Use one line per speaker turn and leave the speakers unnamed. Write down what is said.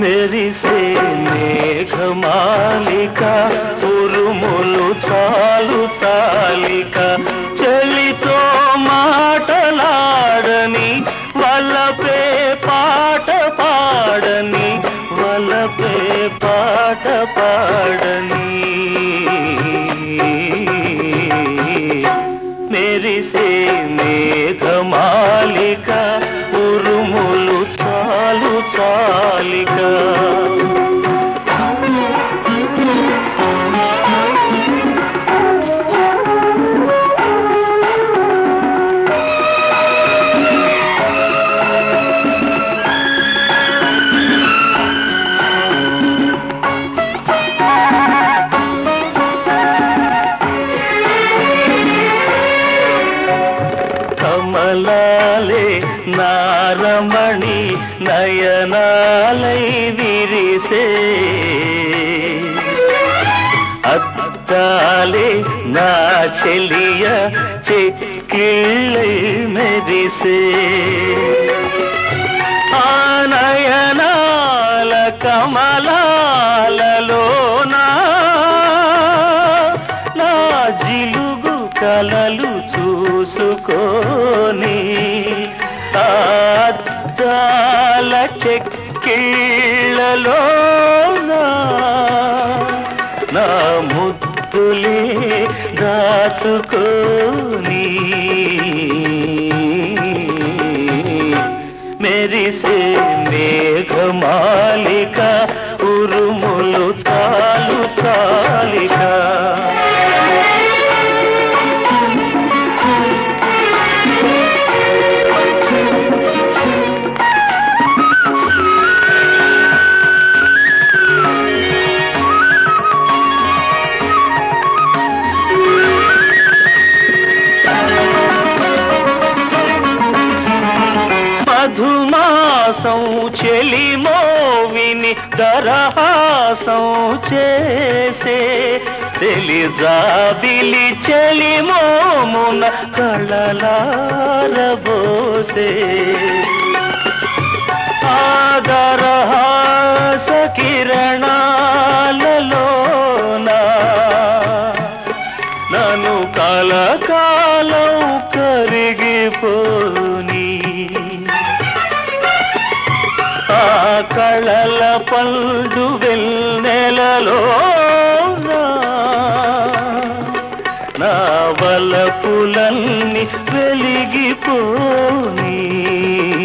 మెరిసే మేఘమాలిక ఉరుములు చాలు చాలిక చెలితో మాటలాడని వలపే పాట పాడని వలపే పాట పాడని మెరిసే మేఘమాలిక ఉరుములు చాలు చాలిక కమలాలే నారమణి నయనాలై విరిసే అద్దాలే నా చెలియ చెక్కిళ్ళై మెరిసే ఆ నయనాల కమలాలలోనా నా జిలుగు కలలు చూసుకోని అద్దాల చెక్కిళ్ళలో నా ముద్దులే దాచుకోని మెరిసే మేఘమాలిక ఉరుములు చాలు చాలిక మధుమాసం చెలిమోవిని దరహాసం చేసే తెలిజాబిలి చెలిమోమున కళలారబోసే ఆదరహాస కిరణాలలోనా నన్ను కలకాలం కరిగిపోని ఆ కళల పండు వెన్నెలలో నా వలపులన్నీ వెలిగిపోని